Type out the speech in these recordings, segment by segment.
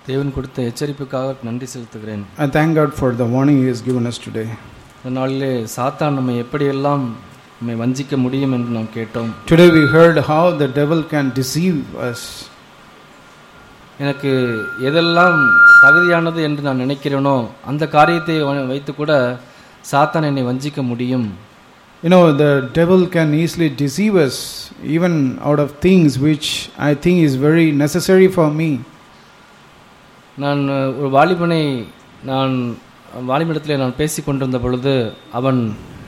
தேவன் கொடுத்த எச்சரிப்புக்காக நன்றி செலுத்துகிறேன் I thank God for the warning He has given us today. இந்த நாளிலே சாத்தான் நம்மை எப்படியெல்லாம் நம்மை வஞ்சிக்க முடியும் என்று நாம் கேட்டோம் Today we heard how the devil can deceive us. எனக்கு எதெல்லாம் தகுதியானது என்று நான் நினைக்கிறேனோ அந்த காரியத்தை வ- வைத்து கூட சாத்தான் என்னை வஞ்சிக்க முடியும் You know, the devil can easily deceive us even out of things which I think is very necessary for me. நான் அஹ், ஒரு வாலிபனை நான் வாலிபனிடத்தில் நான் பேசி கொண்டிருந்த பொழுது அவன்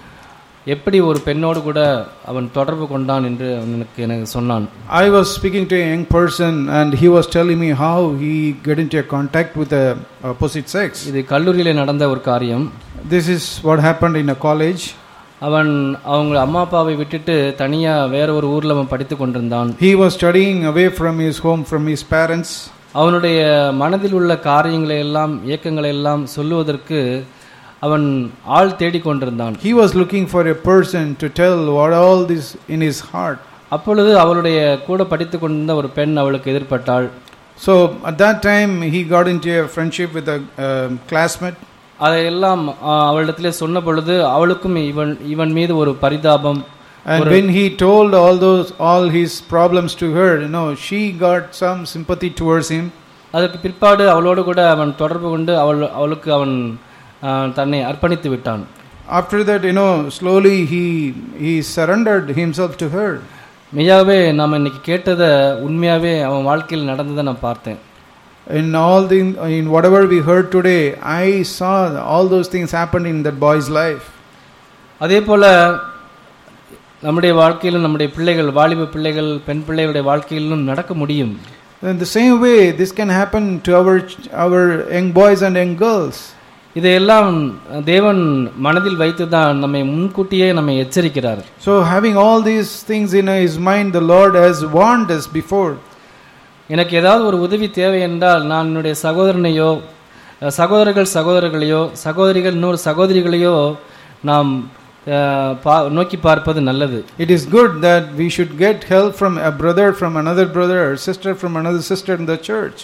எப்படி ஒரு பெண்ணோடு கூட அவன் தொடர்பு கொண்டான் என்று அவன் எனக்கு எனக்கு சொன்னான் I was speaking to a young person and he was telling me how he get into a contact with the opposite sex. இது கல்லூரியிலே நடந்த ஒரு காரியம் This is what happened in a college. அவன் அவங்க அம்மா அப்பாவை விட்டுட்டு தனியாக வேற ஒரு ஊரில் அவன் படித்து கொண்டிருந்தான் He was studying away from his home, from his parents. அவனுடைய மனதில் உள்ள காரியங்களை எல்லாம் இயக்கங்களை எல்லாம் சொல்லுவதற்கு அவன் ஆள் தேடிக்கொண்டிருந்தான் He was looking for a person to tell what all this in his heart. அப்பொழுது அவளுடைய கூட படித்து கொண்டிருந்த ஒரு பெண் அவளுக்கு எதிர்பட்டாள் So at that time, he got into a friendship with a um classmate. அதையெல்லாம் ஆ, அவளிடத்திலே சொன்ன பொழுது அவளுக்கும் இவன் இவன் மீது ஒரு பரிதாபம் And ஒரு- when he told all those all his problems to her, you know, she got some sympathy towards him. அதற்கு பிற்பாடு அவளோடு கூட அவன் தொடர்பு கொண்டு அவள் அவளுக்கு அவன் ஆ, தன்னை அர்ப்பணித்து விட்டான் After that, you know, slowly he he surrendered himself to her. மெய்யாவே நாம் இன்னைக்கு கேட்டதை உண்மையாவே அவன் வாழ்க்கையில் நடந்ததை நான் பார்த்தேன் In all the in whatever we heard today, I saw all those things happened in that boy's life. அதே போல நம்முடைய வாழ்க்கையிலும் நம்முடைய பிள்ளைகள் வாலிப பிள்ளைகள் பெண் பிள்ளைகளுடைய வாழ்க்கையிலும் நடக்க முடியும் In the same way, this can happen to our our young boys and young girls. இதையெல்லாம் தேவன் மனதில் வைத்து தான் நம்மை முன்கூட்டியே நம்மை எச்சரிக்கிறார் So, having all these things in his mind, the Lord has warned us before. எனக்கு ஏதாவது ஒரு உதவி தேவை என்றால் நான் என்னுடைய சகோதரனையோ அஹ், சகோதரர்கள் சகோதரர்களையோ சகோதரிகள் இன்னொரு சகோதரிகளையோ நாம் அஹ், பா- நோக்கி பார்ப்பது நல்லது It is good that we should get help from a brother, from another brother, or sister from another sister in the church.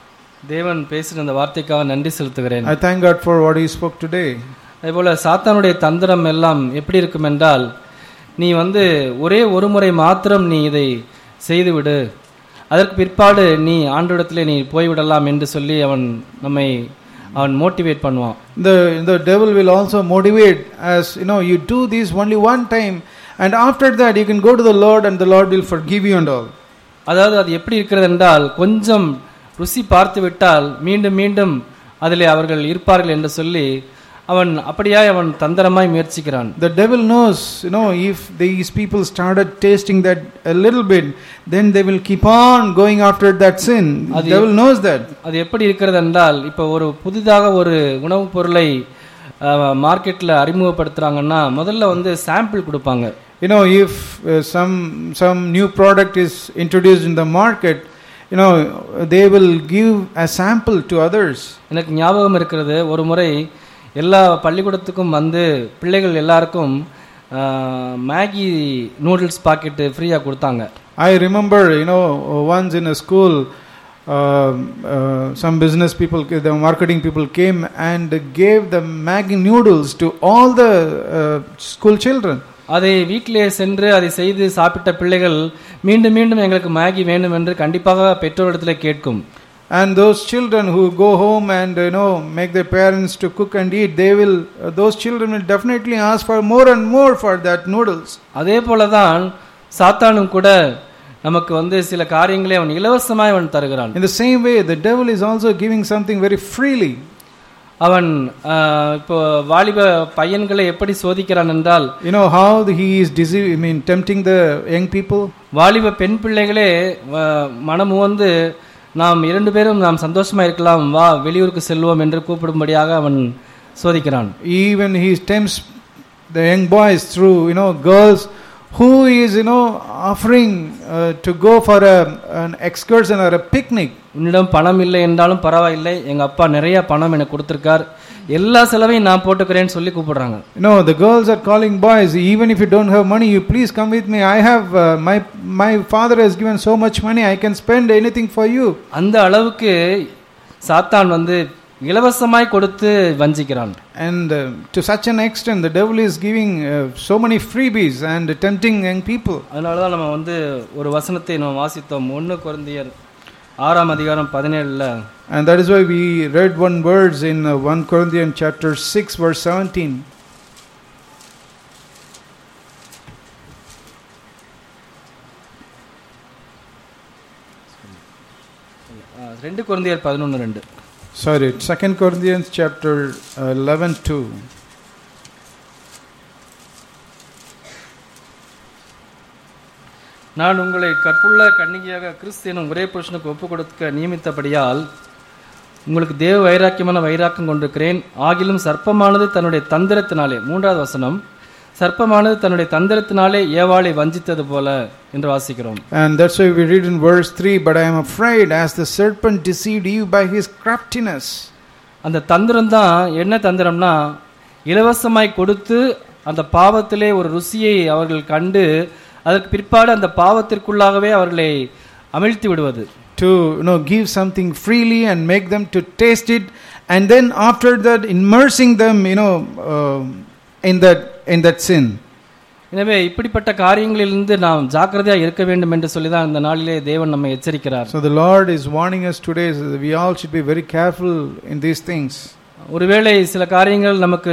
தேவன் பேசின அந்த வார்த்தைக்காக நன்றி செலுத்துகிறேன் I thank God for what He spoke today. அதேபோல சாத்தானுடைய தந்திரம் எல்லாம் எப்படி இருக்கும் என்றால் நீ வந்து ஒரே ஒரு முறை மாத்திரம் நீ இதை செய்துவிடு அதற்கு பிற்பாடு நீ ஆண்டோடத்திலே நீ போய்விடலாம் என்று சொல்லி அவன் நம்மை அவன் மோட்டிவேட் பண்ணுவான் The, the devil will also motivate as you know, you do this only one time, and after that, you can go to the Lord, and the Lord will forgive you and all. அதாவது அது எப்படி இருக்கிறது என்றால் கொஞ்சம் ருசி பார்த்து விட்டால் மீண்டும் மீண்டும் அதிலே அவர்கள் இருப்பார்கள் என்று சொல்லி அவன் அப்படியாய் அவன் தந்திரமாய் முயற்சிக்கிறான் The devil knows, you know, if these people started tasting that a little bit, then they will keep on going after that sin. The அது- devil knows that. அது எப்படி இருக்கிறது என்றால் இப்போ ஒரு புதிதாக ஒரு உணவுப் பொருளை மார்க்கெட்டில் அறிமுகப்படுத்துகிறாங்கன்னா முதல்ல வந்து சாம்பிள் கொடுப்பாங்க You know, if uh, some some new product is introduced in the market, you know, they will give a sample to others. எனக்கு ஞாபகம் இருக்கிறது ஒரு முறை எல்லா பள்ளிக்கூடத்துக்கும் வந்து பிள்ளைகள் எல்லாருக்கும் ஆஹ், மேகி நூடுல்ஸ் பாக்கெட்டு ஃப்ரீயாக கொடுத்தாங்க I remember, you know, once in a school, um, uh, some business people, the marketing people came and gave the Maggi noodles to all the uh, school children. அதை வீட்டிலே சென்று அதை செய்து சாப்பிட்ட பிள்ளைகள் மீண்டும் மீண்டும் எங்களுக்கு மேகி வேண்டும் என்று கண்டிப்பாக பெற்றோரிடத்தில் கேட்கும் And those children who go home and you know make their parents to cook and eat, they will. Uh, those children will definitely ask for more and more for that noodles. அதே போல தான் சாத்தானும் கூட நமக்கு வந்து சில காரியங்களை அவன் இலவசமாய் அவன் தருகிறான் In the same way, the devil is also giving something very freely. அவன் ஆஹ், இப்போ வாலிப பையன்களை எப்படி சோதிக்கிறான் என்றால் You know how the, he is deceiving, I mean, tempting the young people. வாலிப பெண் பிள்ளைகளே வ- மனமு வந்து நாம் இரண்டு பேரும் நாம் சந்தோஷமா இருக்கலாம் வா வெளியூருக்கு செல்வோம் என்று கூப்பிடும்படியாக அவன் சோதிக்கிறான் Even he tempts the young boys through, you know, girls who is, you know, offering uh, to go for a, an excursion or a picnic. உன்னிடம் பணம் இல்லை என்றாலும் பரவாயில்லை எங்க அப்பா நிறைய பணம் எனக்கு கொடுத்திருக்கார் எல்லா செலவையும் நான் போட்டுக்கிறேன்னு சொல்லி கூப்பிடுறாங்க You know, the girls are calling boys, even if you don't have money, you please come with me. I have, uh, my, my father has given so much money, I can spend anything for you. அந்த அளவுக்கு சாத்தான் வந்து இலவசமாய் கொடுத்து வஞ்சிக்கிறான் And uh, to such an extent, the devil is giving uh, so many freebies and tempting young people. அதனால தான் நம்ம வந்து ஒரு வசனத்தை நம்ம வாசித்தோம் ஒன்று குருந்தியர் ஆறாம் அதிகாரம் பதினேழுல And that is why we read one verse in uh, 1 Corinthians chapter 6, verse 17. ரெண்டு குருந்தியர் பதினொன்று ரெண்டு Sorry, 2 Corinthians chapter uh, 11, 2. நான் உங்களை கற்புள்ள கன்னிகையாக கிறிஸ்து எனும் ஒரே புருஷனுக்கு ஒப்பு கொடுக்க நியமித்தபடியால் உங்களுக்கு தேவ வைராக்கியமான வைராக்கம் கொண்டிருக்கிறேன் ஆகிலும் சர்ப்பமானது தன்னுடைய தந்திரத்தினாலே மூன்றாவது வசனம் சர்ப்பமானது தன்னுடைய தந்திரத்தினாலே ஏவாளை வஞ்சித்தது போல என்று வாசிக்கிறோம் And that's why we read in verse 3 But I am afraid, as the serpent deceived you by his craftiness. அந்த தந்திரம் தான் என்ன தந்திரம்னா இலவசமாய் கொடுத்து அந்த பாவத்திலே ஒரு ருசியை அவர்கள் கண்டு அதற்கு பிற்பாடு அந்த பாவத்திற்குள்ளாகவே அவர்களை அமிழ்த்தி விடுவது To you know, give something freely and make them to taste it, and then after that, immersing them, you know, uh, in that in that sin. எனவே இப்படிப்பட்ட காரியங்களிலிருந்து நாம் ஜாக்கிரதையாக இருக்க வேண்டும் என்று சொல்லி தான் இந்த நாளிலே தேவன் நம்மை எச்சரிக்கிறார் So the Lord is warning us today. So that we all should be very careful in these things. ஒருவேளை சில காரியங்கள் நமக்கு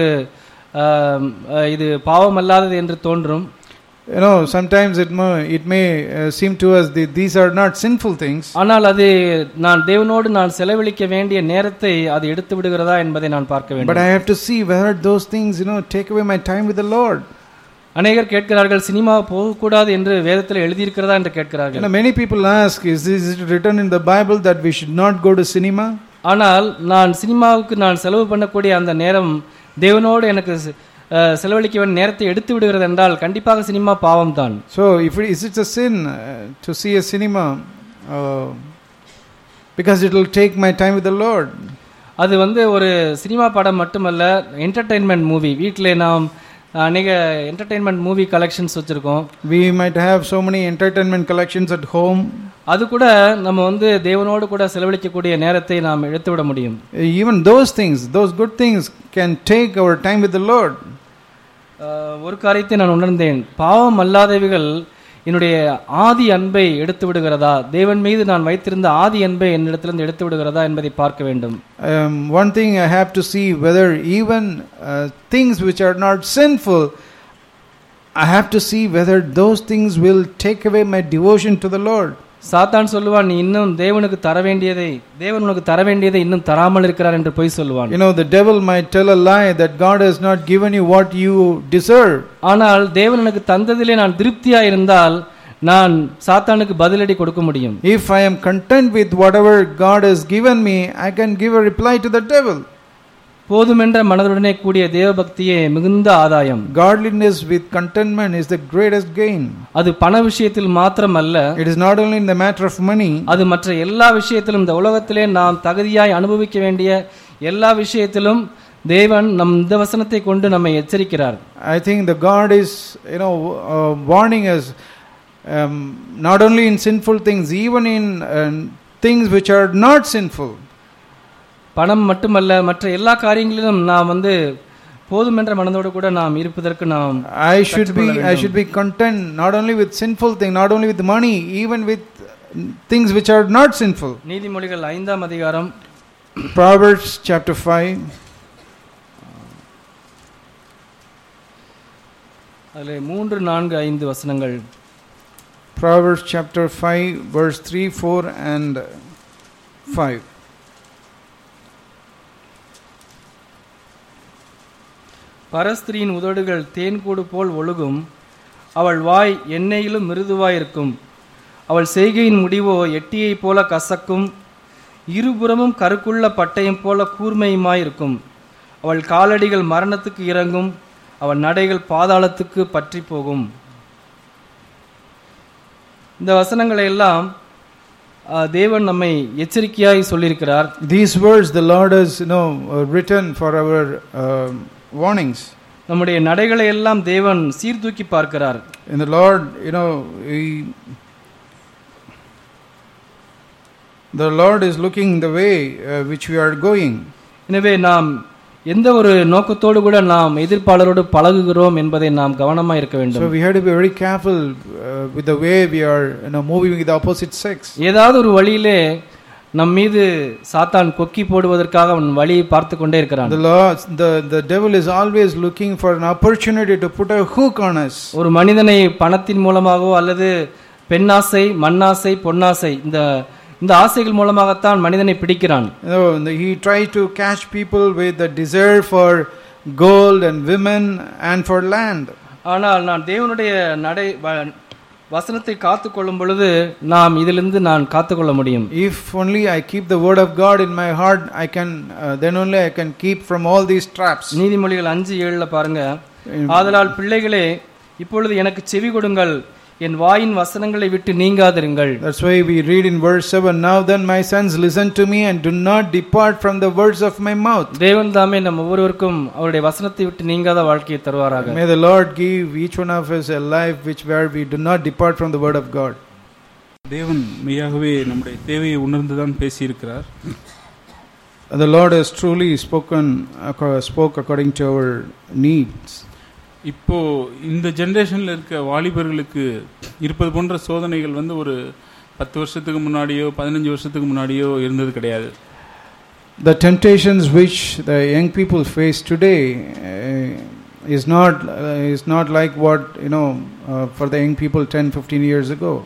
ஆம், அஹ், இது பாவம் அல்லாதது என்று தோன்றும் You know, sometimes it may, it may uh, seem to us that these are not sinful things, ஆனால் அது நான் தேவனோடு நான் செலவழிக்க வேண்டிய நேரத்தை அது எடுத்து விடுகிறதா என்பதை நான் பார்க்க but வேண்டும் I have to see whether those things, you know, take away my time with the Lord. அநேகர் கேட்கிறார்கள் சினிமா போகக்கூடாது என்று வேதத்தில் எழுதியிருக்கிறதா என்று You கேட்கிறார்கள் know, many people ask, is this is it written in the Bible that we should not go to cinema? ஆனால் நான் சினிமாவுக்கு நான் செலவு பண்ணக்கூடிய அந்த நேரம் தேவனோடு எனக்கு செ- அஹ், செலவழிக்க வேண்டிய நேரத்தை எடுத்து விடுகிறது என்றால் கண்டிப்பாக சினிமா பாவம் தான் So, if it, is it a sin uh, to see a cinema? Uh, because it will take my time with the Lord. அது வந்து ஒரு சினிமா படம் மட்டுமல்ல என்டர்டெயின்மெண்ட் மூவி வீட்டில் நாம் அநேக என்டர்டெயின்மெண்ட் மூவி கலெக்ஷன்ஸ் வச்சுருக்கோம் We might have so many entertainment collections at home. அது கூட நம்ம வந்து தேவனோடு கூட செலவழிக்கக்கூடிய நேரத்தை நாம் எடுத்து விட முடியும் Even those things, those good things, can take our time with the Lord. அஹ், ஒரு காரியத்தை நான் உணர்ந்தேன் பாவம் அல்லாதவைகள் என்னுடைய ஆதி அன்பை எடுத்து விடுகிறதா தேவன் மீது நான் வைத்திருந்த ஆதி அன்பை என்னிடத்திலிருந்து எடுத்து விடுகிறதா என்பதை பார்க்க வேண்டும் Um, one thing I have to see whether even uh, things which are not sinful, I have to see whether those things will take away my devotion to the Lord. சாத்தான் சொல்லுவான் நீ இன்னும் தேவனுக்கு தர வேண்டியதை தேவன் உனக்கு தர வேண்டியதை இன்னும் தராமல் இருக்கிறார் என்று பொய் சொல்லுவான் You know, the devil might tell a lie that God has not given you what you deserve. ஆனால் தேவன் எனக்கு தந்ததிலே நான் திருப்தியா இருந்தால் நான் சாத்தானுக்கு பதிலடி கொடுக்க முடியும் If I am content with whatever God has given me, I can give a reply to the devil. போதுமென்ற மனதுடனே கூடிய தேவபக்தியே மிகுந்த ஆதாயம் Godliness with contentment is the greatest gain. அது பண விஷயத்தில் மாத்திரம் அல்ல It is not only in the matter of money, அது மற்ற எல்லா விஷயத்திலும் இந்த உலகத்திலே நாம் தகுதியாய் அனுபவிக்க வேண்டிய எல்லா விஷயத்திலும் தேவன் நம் இந்த வசனத்தை கொண்டு நம்மை எச்சரிக்கிறார் I think the God is, you know, uh, warning us um, not only in sinful things, even in um, things which are not sinful. பணம் மட்டுமல்ல மற்ற எல்லா காரியங்களிலும் நாம் வந்து போதுமென்ற மனதோடு கூட நாம் இருப்பதற்கு நாம் I should be, கற்றுக்கொள்ள I வேண்டும். should be content not only with sinful things, not only with money, even with things which are not sinful. நீதிமொழிகள் ஐந்தாம் அதிகாரம் Proverbs chapter 5. அதில் மூன்று நான்கு ஐந்து வசனங்கள் Proverbs chapter 5, verse 3, 4, and 5. பரஸ்திரியின் உதடுகள் தேன்கூடு போல் ஒழுகும் அவள் வாய் எண்ணெயிலும் மிருதுவாயிருக்கும் அவள் செய்கையின் முடிவோ எட்டியைப் போல கசக்கும் இருபுறமும் கருக்குள்ள பட்டயம் போல கூர்மையுமாயிருக்கும் அவள் காலடிகள் மரணத்துக்கு இறங்கும் அவள் நடைகள் பாதாளத்துக்கு பற்றி போகும் இந்த வசனங்களை எல்லாம் ஆ, தேவன் நம்மை எச்சரிக்கையாய் சொல்லியிருக்கிறார் These words the Lord has, you know, uh, written for our um warnings. நம்முடைய நடைகளை எல்லாம் தேவன் சீர்தூக்கி பார்க்கிறார் And the Lord, you know, He, The Lord is looking the way uh, which we are going. எனவே நாம் எந்த ஒரு நோக்கத்தோடு கூட நாம் எதிர்ப்பாளரோடு பழகுகிறோம் என்பதை நாம் கவனமாக இருக்க So வேண்டும் we have to be very careful uh, with the way we are you know, moving with the opposite sex. ஏதாவது ஒரு வழியிலே நம் மீது சாத்தான் கொக்கி போடுவதற்காக அவன் வழியை பார்த்து கொண்டே இருக்கிறான் The Lord, the, the devil is always looking for an opportunity to put a hook on us. ஒரு மனிதனை பணத்தின் மூலமாகவோ அல்லது பெண்ணாசை மண்ணாசை பொன்னாசை இந்த இந்த ஆசைகள் மூலமாகத்தான் மனிதனை பிடிக்கிறான் You know, and he tries to catch people with the desire for gold and women and for land. ஆனால் நான் தேவனுடைய நடை வ- வசனத்தை காத்து கொள்ளும் பொழுது நாம் இதிலிருந்து நான் காத்துக்கொள்ள முடியும் If only I keep the word of God in my heart, I can uh, then only I can keep from all these traps. நீதிமொழிகள் அஞ்சு ஏழுல பாருங்க ஆதலால் பிள்ளைகளே இப்பொழுது எனக்கு செவி கொடுங்கள் என் வாயின் வசனங்களை விட்டு நீங்காதிருங்கள் That's why we read in verse 7 Now then, my sons, listen to me and do not depart from the words of my mouth. தேவன் தாமே நம் ஒவ்வொருவருக்கும் அவருடைய வசனத்தை விட்டு நீங்காத வாழ்க்கையை தருவாராக May the Lord give each one of us a life which where we do not depart from the word of God. தேவன் மெய்யாகவே நம்முடைய தேவையை உணர்ந்துதான் பேசியிருக்கிறார் And the Lord has truly spoken, acco- spoke according to our needs. இப்போ இந்த ஜெனரேஷன்ல இருக்க வாலிபர்களுக்கு இருப்பது போன்ற சோதனைகள் வந்து ஒரு பத்து வருஷத்துக்கு முன்னாடியோ பதினஞ்சு வருஷத்துக்கு முன்னாடியோ இருந்தது கிடையாது The temptations which the young people face today uh, is not uh, is not like what you know uh, for the young people 10 15 years ago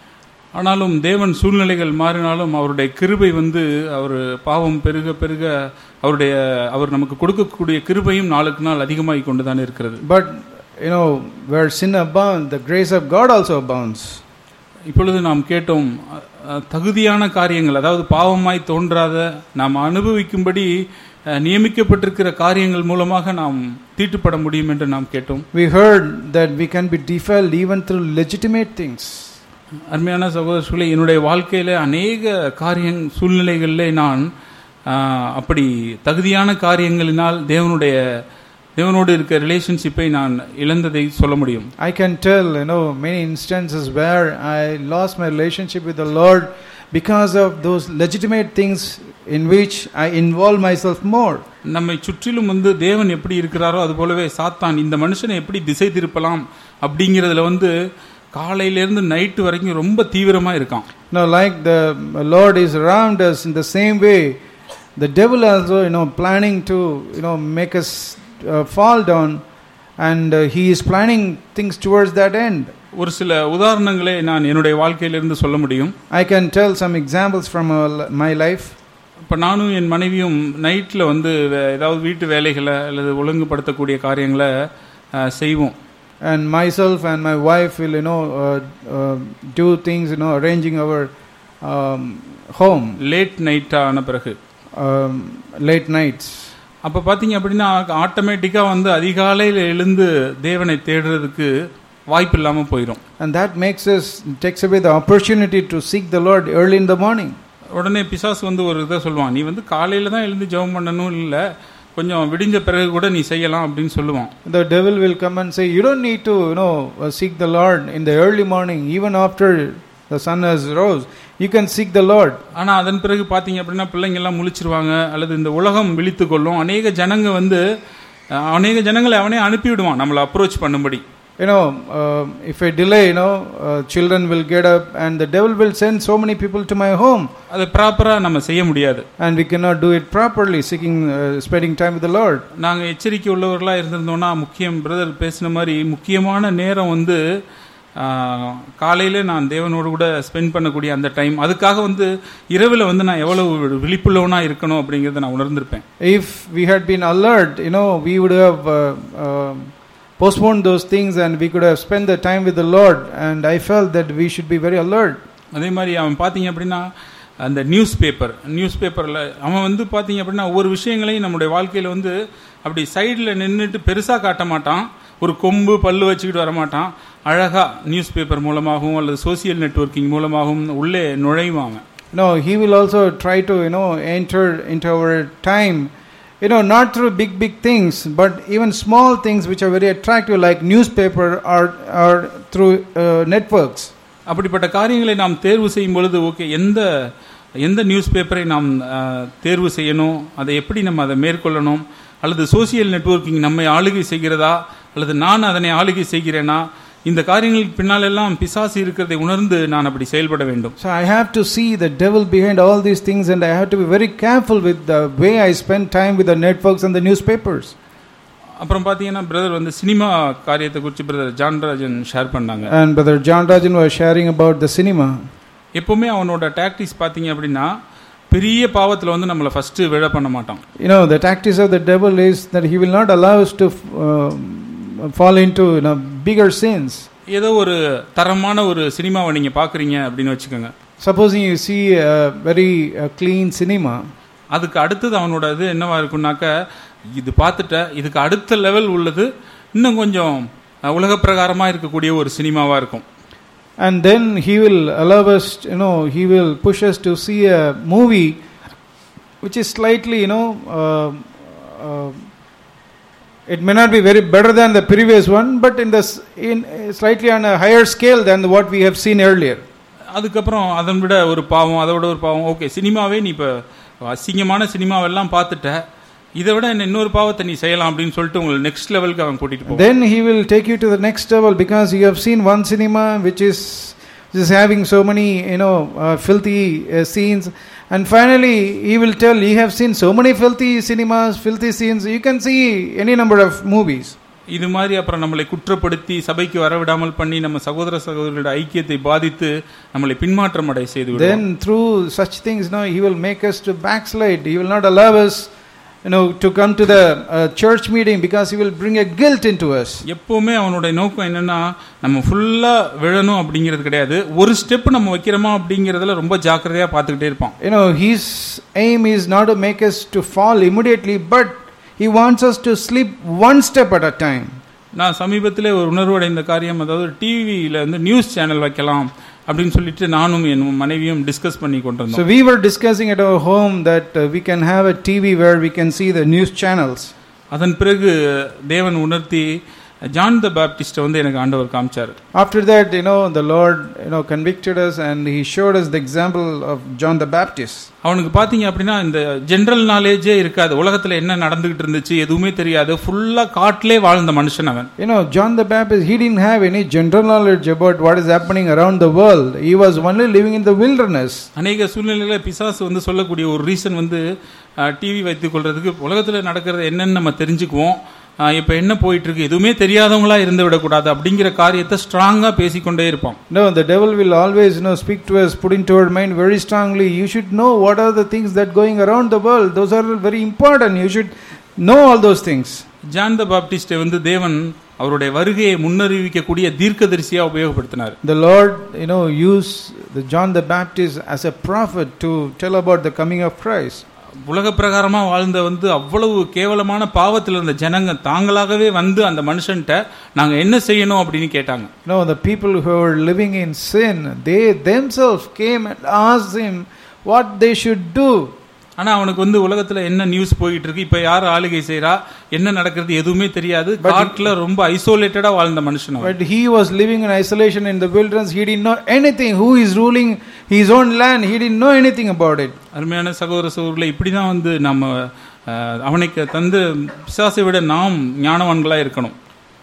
ஆனாலும் தேவன் சூழ்நிலைகள் மாறினாலும் அவருடைய கிருபை வந்து அவர் பாவம் பெருக பெருக அவருடைய அவர் நமக்கு கொடுக்கக்கூடிய கிருபையும் நாளுக்கு நாள் அதிகமாகி கொண்டு தான் இருக்கிறது but you know where sin abounds the grace of god also abounds இப்பொழுது நாம் கேட்டோம் அ- அ- தகுதியான காரியங்கள் அதாவது பாவமாய் தோன்றாத நாம் அனுபவிக்கும்படி அ, நியமிக்கப்பட்டிருக்கிற காரியங்கள் மூலமாக நாம் தீட்டுப்பட முடியும் என்று நாம் கேட்டோம் we heard that we can be defiled even through legitimate things அருமையான சகோதரர்களே என்னுடைய வாழ்க்கையில அநேக காரியங் சூழ்நிலைகளிலே நான் ஆ, அப்படி தகுதியான காரியங்களினால் தேவனுடைய தேவனோடு இருக்க ரிலேஷன்ஷிப்பை நான் இழந்ததை சொல்ல முடியும் i can tell you know many instances where i lost my relationship with the lord because of those legitimate things in which i involve myself more நம்மை சுற்றிலும் வந்து தேவன் எப்படி இருக்கிறாரோ அது போலவே சாத்தான் இந்த மனுஷனை எப்படி திசை திருப்பலாம் அப்படிங்கிறதுல வந்து காலையிலேருந்து நைட்டு வரைக்கும் ரொம்ப தீவிரமா இருக்கான் Now, like the Lord is around us in the same way, the devil also, you know, planning to, you know, make us uh, fall down, and uh, he is planning things towards that end. ஒரு சில உதாரணங்களை நான் என்னுடைய வாழ்க்கையிலிருந்து சொல்ல முடியும் I can tell some examples from uh, li- my life. இப்போ நானும் என் மனைவியும் நைட்டில் வந்து வே- ஏதாவது வீட்டு வேலைகளை அல்லது ஒழுங்குபடுத்தக்கூடிய காரியங்களை அஹ், செய்வோம் And myself and my wife will, you know, uh, uh, do things, you know, arranging our um, home late நைட்டாக ஆன பிறகு um, late nights. அப்போ பார்த்தீங்க அப்படின்னா ஆட்டோமேட்டிக்காக வந்து அதிகாலையில் எழுந்து தேவனை தேடுறதுக்கு வாய்ப்பு இல்லாமல் போயிடும் And that makes us, takes away the opportunity to seek the Lord early in the morning. உடனே பிசாசு வந்து ஒரு இதை சொல்லுவான் நீ வந்து காலையில் தான் எழுந்து ஜெபம் பண்ணணும் இல்லை கொஞ்சம் விடிஞ்ச பிறகு கூட நீ செய்யலாம் அப்படின்னு சொல்லுவான் The devil will come and say, You don't need to, you know, uh, seek the Lord in the early morning, even after the sun has rose. You can seek the Lord. ஆனால் அதன் பிறகு பார்த்தீங்க அப்படின்னா பிள்ளைங்க எல்லாம் முழிச்சிருவாங்க அல்லது இந்த உலகம் விழித்து கொள்ளும் அநேக ஜனங்க வந்து அஹ், அநேக ஜனங்களை அவனே அனுப்பிவிடுவான் நம்மளை அப்ரோச் பண்ணும்படி You know, uh, if I delay, you know, uh, children will get up and the devil will send so many people to my home அதை ப்ராப்பராக நம்ம செய்ய முடியாது and we cannot do it properly, seeking, uh, spending time with the Lord. நாங்கள் எச்சரிக்கை உள்ளவர்களாக இருந்திருந்தோம்னா முக்கியம் brother பேசின மாதிரி முக்கியமான நேரம் வந்து காலையில் நான் தேவனோடு கூட ஸ்பெண்ட் பண்ணக்கூடிய அந்த டைம் அதுக்காக வந்து இரவில் வந்து நான் எவ்வளவு விழிப்புள்ளவனாக இருக்கணும் அப்படிங்கிறத நான் உணர்ந்திருப்பேன் If we had been alert, you know, we would have uh, uh, postponed those things and we could have spent the time with the Lord. And I felt that we should be very alert. அதே மாதிரி அவன் பார்த்தீங்க அப்படின்னா அந்த news paper news பேப்பரில் அவன் வந்து பார்த்தீங்க அப்படின்னா ஒவ்வொரு விஷயங்களையும் நம்முடைய வாழ்க்கையில் வந்து அப்படி சைடில் நின்றுட்டு பெருசாக காட்ட மாட்டான் ஒரு கொம்பு பல்லு வச்சுக்கிட்டு வரமாட்டான் அழகாக நியூஸ் பேப்பர் மூலமாகவும் அல்லது சோசியல் நெட்வொர்க்கிங் மூலமாகவும் உள்ளே நுழைவான் அவன் No, he will also try to, you know, enter into our time, you know, not through big, big things, but even small things which are very attractive, like newspaper or, or through uh, networks. அப்படிப்பட்ட காரியங்களை நாம் தேர்வு செய்யும் பொழுது okay எந்த எந்த news பேப்பரை நாம் அஹ், தேர்வு செய்யணும் அதை எப்படி நம்ம அதை மேற்கொள்ளணும் அல்லது சோசியல் நெட்வொர்க்கிங் நம்மை ஆளுகை செய்கிறதா அல்லது நான் அதனை ஆளுகை செய்கிறேனா இந்த காரியங்களுக்கு பின்னால் எல்லாம் பிசாசு இருக்கிறதை உணர்ந்து நான் அப்படி செயல்பட வேண்டும் So I have to see the devil behind all these things, and I have to be very careful with the way I spend time with the networks and the newspapers. அப்புறம் பார்த்தீங்கன்னா பிரதர் வந்து cinema காரியத்தை குறித்து brother Johnrajan share பண்ணாங்க And Brother John Rajan was sharing about the cinema. எப்பவுமே அவனோட tactics பார்த்தீங்க அப்படின்னா பெரிய பாவத்தில் வந்து நம்மளை ஃபர்ஸ்ட் விழ பண்ண மாட்டான் You know, the tactics of the devil is that he will not allow us to uh, fall into you know, bigger sins. ஏதோ ஒரு தரமான ஒரு சினிமாவை நீங்கள் பார்க்குறீங்க அப்படின்னு வச்சுக்கோங்க Supposing you see a very uh, clean cinema, அதுக்கு அடுத்தது அவனோட இது என்னவா இருக்கும்னாக்க இது பார்த்துட்ட இதுக்கு அடுத்த லெவல் உள்ளது இன்னும் கொஞ்சம் அஹ், உலகப் பிரகாரமா இருக்கக்கூடிய ஒரு சினிமாவா இருக்கும் and then he will allow us, you know, he will push us to see a movie which is slightly, you know, uh, uh, it may not be very better than the previous one, but in the s- in slightly on a higher scale than what we have seen earlier. அதுக்கப்புறம் அதன் விட ஒரு பாவம் அதை விட ஒரு பாவம் okay சினிமாவே நீ இப்போ அசிங்கமான சினிமாவெல்லாம் பார்த்துட்ட இதை விட என்ன இன்னொரு பாவத்தை நீ செய்யலாம் அப்படின்னு சொல்லிட்டு உங்களை நெக்ஸ்ட் லெவலுக்கு அவன் கூட்டிட்டு போவான் Then he will take you to the next level because you have seen one cinema which is just having so many, you know, uh, filthy uh, scenes. And finally, he will tell, You have seen so many filthy cinemas, filthy scenes. You can see any number of movies. இது மாதிரி அப்புறம் நம்மளை குற்றப்படுத்தி சபைக்கு வரவிடாமல் பண்ணி நம்ம சகோதர சகோதரியோட ஐக்கியத்தை பாதித்து நம்மளை பின்மாற்றம் அடைய செய்து விடுவான். Then, through such things, no, he will make us to backslide. He will not allow us, you know, to come to the uh, church meeting because he will bring a guilt into us. எப்பவுமே அவனுடைய நோக்கம் என்னன்னா நம்ம ஃபுல்லா விழணும் அப்படிங்கிறது கிடையாது ஒரு ஸ்டெப் நம்ம வைக்கிறோமா அப்படிங்கறதுல ரொம்ப ஜாக்கிரதையா பார்த்துக்கிட்டே இருப்பான் You know, his aim is not to make us to fall immediately, but he wants us to slip one step at a time. நான் சமீபத்தில் ஒரு உணர்வடைந்த காரியம் அதாவது டிவியில் வந்து நியூஸ் சேனல் வைக்கலாம் அப்படின்னு சொல்லிட்டு நானும் என் மனைவியும் டிஸ்கஸ் பண்ணி So கொண்டிருந்தோம் we were discussing at our home that uh, we can have a TV where we can see the news channels. அதன் பிறகு தேவன் உணர்த்தி ஜான் த பேப்டிஸ்ட்டை வந்து எனக்கு ஆண்டவர் காமிச்சார் After that, you know, the Lord, you know, convicted us and He showed us the example of John the Baptist. அவனுக்கு பார்த்தீங்க அப்படின்னா இந்த ஜென்ரல் நாலேஜே இருக்காது உலகத்தில் என்ன நடந்துகிட்டு இருந்துச்சு எதுவுமே தெரியாது ஃபுல்லாக காட்டிலே வாழ்ந்த மனுஷன் அவன் You know, John the Baptist, he didn't have any general knowledge about what is happening around the world. He was only living in the wilderness. அநேக சூழ்நிலைகளில் பிசாசு வந்து சொல்லக்கூடிய ஒரு ரீசன் வந்து டிவி வைத்துக் கொள்றதுக்கு உலகத்தில் நடக்கிறது என்னன்னு நம்ம தெரிஞ்சுக்குவோம் இப்போ என்ன போயிட்டு இருக்கு எதுவுமே தெரியாதவங்களா இருந்து விடக்கூடாது அப்படிங்கிற காரியத்தை ஸ்ட்ராங்காக பேசிக்கொண்டே இருப்பான் No, the devil will always, you know, speak to us, put into our mind very strongly. You should know what are the things that going around the world. Those are very important. You should know all those things. John the பாப்டிஸ்டை வந்து தேவன் அவருடைய வருகையை முன்னறிவிக்கக்கூடிய தீர்க்கதரிசியா உபயோகப்படுத்தினார் The Lord, you know, used the John the Baptist as a prophet to tell about the coming of Christ. உலக பிரகாரமா வாழ்ந்த வந்து அவ்வளவு கேவலமான பாவத்தில் இருந்த ஜனங்க தாங்களாகவே வந்து அந்த மனுஷன்ட்ட நாங்க என்ன செய்யணும் அப்படின்னு கேட்டாங்க You know, the people who were living in sin, they themselves came and asked him what they should do. ஆனா அவனுக்கு வந்து உலகத்துல என்ன நியூஸ் போயிட்டு இருக்கு இப்ப யார் ஆளுகை செய்றா என்ன நடக்கிறது எதுவுமே தெரியாது But- காட்டுல ரொம்ப ஐசோலேட்டடா வாழ்ந்த மனுஷன் அவன். But he was living in isolation in the wilderness. He didn't know anything. Who is ruling his own land? He didn't know anything about it. அருமையான சகோதர சகோதரிகளை இப்படிதான் வந்து நம்ம அஹ், அவனுக்கு தந்து பிசாசை விட நாம் ஞானவான்களா இருக்கணும்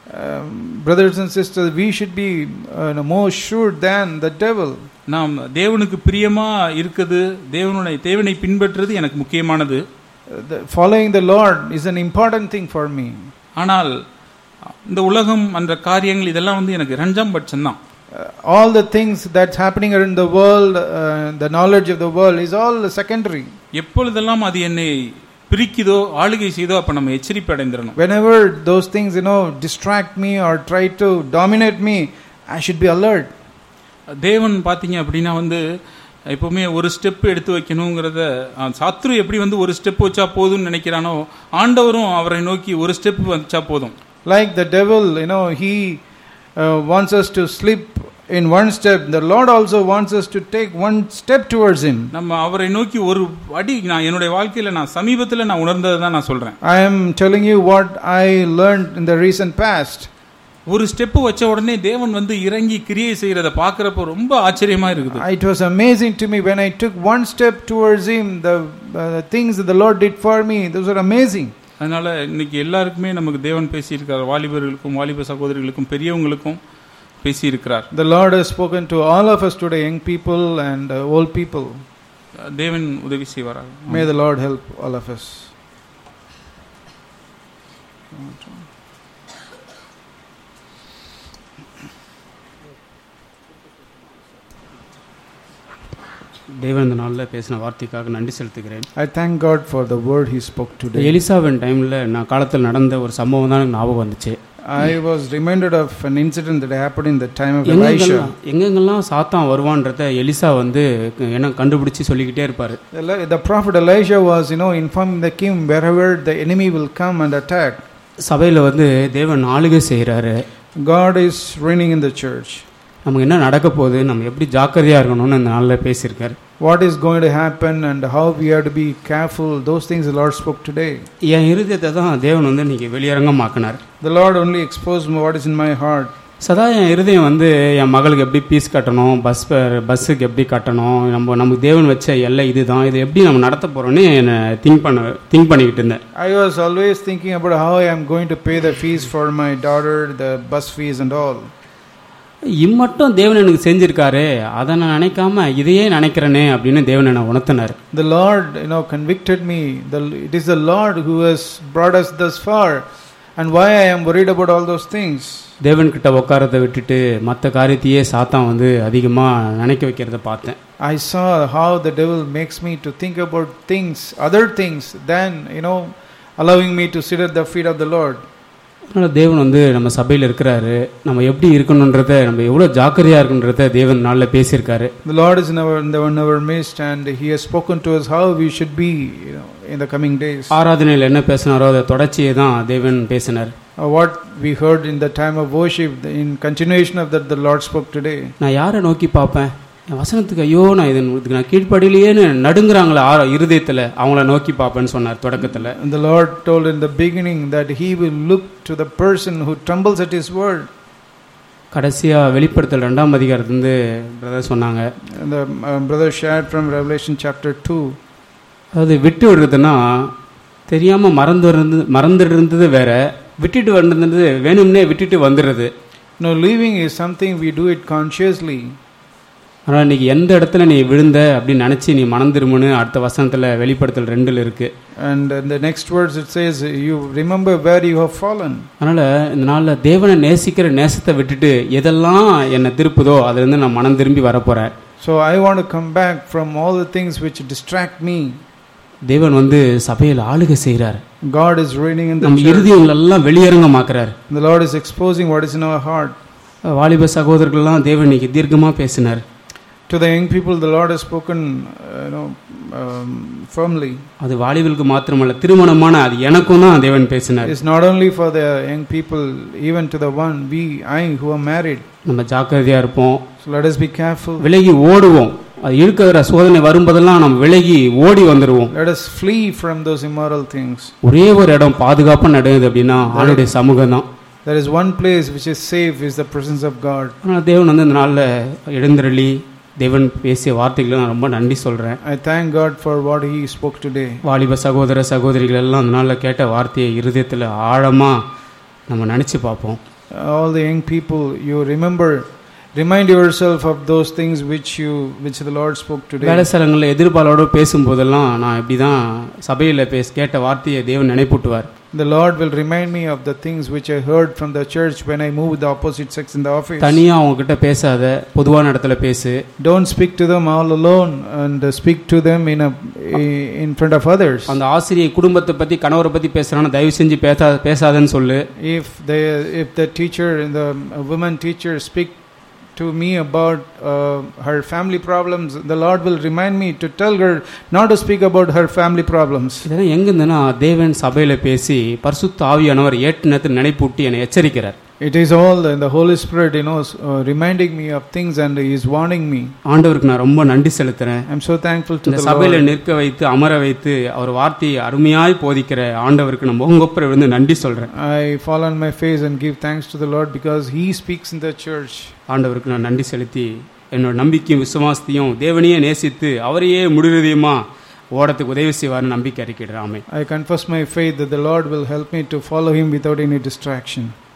Um, brothers and sisters, we should be uh, no, more sure than the devil. நாம் தேவனுக்கு பிரியமா இருக்குது தேவனுடைய தேவனை பின்பற்றுறது எனக்கு முக்கியமானது Uh, the, following the Lord is an important thing for me. ஆனால் இந்த உலகம் அந்த காரியங்கள் இதெல்லாம் வந்து எனக்கு இரண்டாம் பட்சம் தான் Uh, all the things that's happening in the world, uh, the knowledge of the world is all secondary. எப்பொழுதெல்லாம் அது என்னை பிரிக்குதோ ஆளுகை செய்தோ அப்ப நம்ம எச்சரிப்பு அடைந்திரணும் Whenever those things, you know, distract me or try to dominate me, I should be alert. தேவன் பார்த்தீங்க அப்படின்னா வந்து எப்பவுமே ஒரு ஸ்டெப் எடுத்து வைக்கணுங்கிறத அஹ், சத்ரு எப்படி வந்து ஒரு ஸ்டெப் வச்சா போதும்னு நினைக்கிறானோ ஆண்டவரும் அவரை நோக்கி ஒரு ஸ்டெப் வச்சா போதும் Like the devil, you know, he uh, wants us to slip in one step. The Lord also wants us to take one step towards Him. நம்ம அவரை நோக்கி ஒரு அடி நான் என்னுடைய வாழ்க்கையில நான் சமீபத்தில் நான் உணர்ந்ததை தான் நான் சொல்றேன் I am telling you what I learned in the recent past. ஒரு ஸ்டெப் வச்ச உடனே தேவன் வந்து இறங்கி கிரியை செய்யறத பாக்குறப்ப ரொம்ப ஆச்சரியமா இருக்குது It was amazing to me when I took one step towards Him, the, uh, the things that the Lord did for me, those were amazing. அதனால இன்னைக்கு எல்லாருக்குமே நமக்கு தேவன் பேசியிருக்கார் வாலிபர்களுக்கும் வாலிப சகோதரிகளுக்கும் பெரியவங்களுக்கும் பேசியிருக்கிறார் The Lord has spoken to all of us today, young people and uh, old people. தேவன் உதவி செய்வாராக May the Lord help all of us. தேவன் இந்த நாளில் பேசின வார்த்தைக்காக நன்றி செலுத்துகிறேன் I thank God for the word He spoke today. எலிசாவின் டைமில் நான் காலத்தில் நடந்த ஒரு சம்பவம் தான் எனக்கு ஞாபகம் வந்துச்சு I was reminded of an incident that happened in the time of Elisha. எங்கெங்கெல்லாம் எங்கெங்கெல்லாம் சாத்தான் வருவான்றத எலிசா வந்து என்ன கண்டுபிடிச்சு சொல்லிக்கிட்டே இருப்பார் Eli- The prophet Elijah was, you know, informing the king wherever the enemy will come and attack. சபையில் வந்து தேவன் ஆளுகை செய்கிறாரு God is reigning in the church. நமக்கு என்ன நடக்க போகுது நம்ம எப்படி ஜாக்கிரதையாக இருக்கணும்னு இந்த நாளில் பேசியிருக்காரு What is going to happen and how we have to be careful, those things the Lord spoke today. என் இருதயத்தை தான் தேவன் வந்து இன்னைக்கு வெளியரங்கமாக்கினார் The Lord only exposed me what is in my heart. சதா என் இருதயம் வந்து என் மகளுக்கு எப்படி பீஸ் கட்டணும் பஸ் பஸ்ஸுக்கு எப்படி கட்டணும் நம்ம நமக்கு தேவன் வச்ச எல்லை இதுதான் இது எப்படி நம்ம நடத்த போகிறோன்னு என்னை திங்க் பண்ண திங்க் பண்ணிக்கிட்டு இருந்தேன் I was always thinking about how I am going to pay the fees for my daughter, the bus fees and all. இம்மட்டும் தேவன் எனக்கு செஞ்சிருக்காரு அதை நான் நினைக்காம இதையே நினைக்கிறேனே அப்படின்னு தேவன் என்னை உணர்த்தினார் The Lord, you know, convicted me. The, it is the Lord who has brought us thus far, and why I am worried about all those things. தேவன் கிட்ட உட்காரத்தை விட்டுட்டு மற்ற காரியத்தையே சாத்தான் வந்து அதிகமாக நினைக்க வைக்கிறத பார்த்தேன் I saw how the devil makes me to think about things, other things, than you know, allowing me to sit at the feet of the Lord. அதனால் தேவன் வந்து நம்ம சபையில் இருக்கிறாரு நம்ம எப்படி இருக்கணுன்றத நம்ம எவ்வளோ ஜாக்கிரதையாக இருக்குன்றத தேவன் நாளில் பேசியிருக்காரு The Lord is in our, in, the, in our midst, and He has spoken to us how we should be, you know, in the coming days. ஆராதனையில் என்ன பேசினாரோ அதை தொடர்ச்சியை தான் தேவன் பேசினார் Uh, what we heard in the time of worship, the- in continuation of that, the Lord spoke today. நான் யாரை நோக்கி பார்ப்பேன் என் வசனத்துக்கு ஐயோ நான் இது இதுக்கு நான் கீழ்ப்படியிலேன்னு நடுங்குறாங்களே ஆ இருதயத்தில் அவங்கள நோக்கி பார்ப்பேன்னு சொன்னார் தொடக்கத்தில் And the Lord told in the beginning that He will look to the person who trembles at His word. கடைசியாக வெளிப்படுத்தல் ரெண்டாம் அதிகாரத்துலேருந்து பிரதர் சொன்னாங்க And the uh, brother shared from Revelation chapter 2. அதாவது விட்டு விடுறதுன்னா தெரியாமல் மறந்து இருந்து மறந்துட்டு இருந்தது வேற விட்டுட்டு வந்தது வேணும்னே விட்டுட்டு வந்துடுறது No, leaving is something we do it consciously. ஆனால் இன்னைக்கு எந்த இடத்துல நீ விழுந்த அப்படின்னு நினச்சி நீ மணந்துருமுன்னு அடுத்த வசனத்தில் வெளிப்படுத்தல் ரெண்டில் இருக்குது And in the next words it says, You remember where you have fallen. அதனால் இந்த நாளில் தேவனை நேசிக்கிற நேசத்தை விட்டுட்டு எதெல்லாம் என்னை திருப்புதோ அதுலேருந்து நான் மனம் திரும்பி வரப்போகிறேன் So I want to come back from all the things which distract me. தேவன் வந்து சபையில் ஆளுகை செய்கிறார் God is reigning in the நம்ம church. இறுதியங்கள் எல்லாம் வெளியரங்கமாக்குறார் The Lord is exposing what is in our heart. வாலிப சகோதரர்கள்லாம் தேவன் இன்னைக்கு தீர்க்கமாக பேசினார் To the young people, the Lord has spoken, uh, you know, um, firmly. அது வாலிபர்களுக்கு மாத்திரமல்ல திருமணமான அது எனக்கும் தான் தேவன் பேசினார் It's not only for the young people, even to the one we, I, who are married. நம்ம ஜாக்கிரதையாக இருப்போம் So let us be careful. விலகி ஓடுவோம் அது இருக்கிற சோதனை வரும்போதெல்லாம் நம்ம விலகி ஓடி வந்துடுவோம் Let us flee from those immoral things. ஒரே ஒரு இடம் பாதுகாப்பாக நடக்குது அப்படின்னா ஆளுடைய சமூகம் தான் There is one place which is safe, is the presence of God. ஆனால் தேவன் வந்து இந்த நாளில் எழுந்தருளி தேவன் பேசிய வார்த்தைகளை நான் ரொம்ப நன்றி சொல்கிறேன் I thank God for what He spoke today. வாலிப சகோதர சகோதரிகள் எல்லாம் அந்த நாளில் கேட்ட வார்த்தையை இருதயத்தில் ஆழமாக நம்ம நினச்சி பார்ப்போம் All the young people, you remember, remind yourself of those things which you, which the Lord spoke today. வேலை ஸ்தலங்களில் எதிர்பாலோடு பேசும்போதெல்லாம் நான் இப்படி தான் சபையில் பேச கேட்ட வார்த்தையை தேவன் நினைப்பூட்டுவார் The Lord will remind me of the things which I heard from the church when I moved the opposite sex in the office. தனியாக அவங்கக்கிட்ட பேசாத பொதுவான இடத்துல பேசு Don't speak to them all alone and uh, speak to them in a in front of others. அந்த ஆசிரியை குடும்பத்தை பற்றி கணவரை பற்றி பேசுகிறான்னு தயவு செஞ்சு பேசா பேசாதன்னு சொல்லு If the if the teacher, the woman teacher, speak to me about uh, her family problems, the Lord will remind me to tell her not to speak about her family problems. இதெல்லாம் எங்க இருந்ததுன்னா தேவன் சபையில் பேசி பரிசுத்த ஆவியானவர் ஏற்று நேரத்தில் நினைப்பூட்டி என்னை எச்சரிக்கிறார் It is all the, the Holy Spirit, you know, s- uh, reminding me of things and He is warning me. ஆண்டவருக்கு நான் ரொம்ப நன்றி செலுத்துறேன் I'm so thankful to இந்த the சபையில Lord. நிற்க வைத்து அமர வைத்து அவர் வார்த்தையை அருமையாய் போதிக்கிற ஆண்டவருக்கு நான் முகங்கொப்பரை விழுந்து நன்றி சொல்றேன் I fall on my face and give thanks to the Lord because He speaks in the church. ஆண்டவருக்கு நான் நன்றி செலுத்தி என்னோட நம்பிக்கையும் விசுவாசத்தையும் தேவனையே நேசித்து அவரையே முடிவுதையுமா ஓடத்துக்கு உதவி செய்வார்னு நம்பிக்கை அறிக்கிடுறேன் ஆமென் I confess my faith that the Lord will help me to follow Him without any distraction.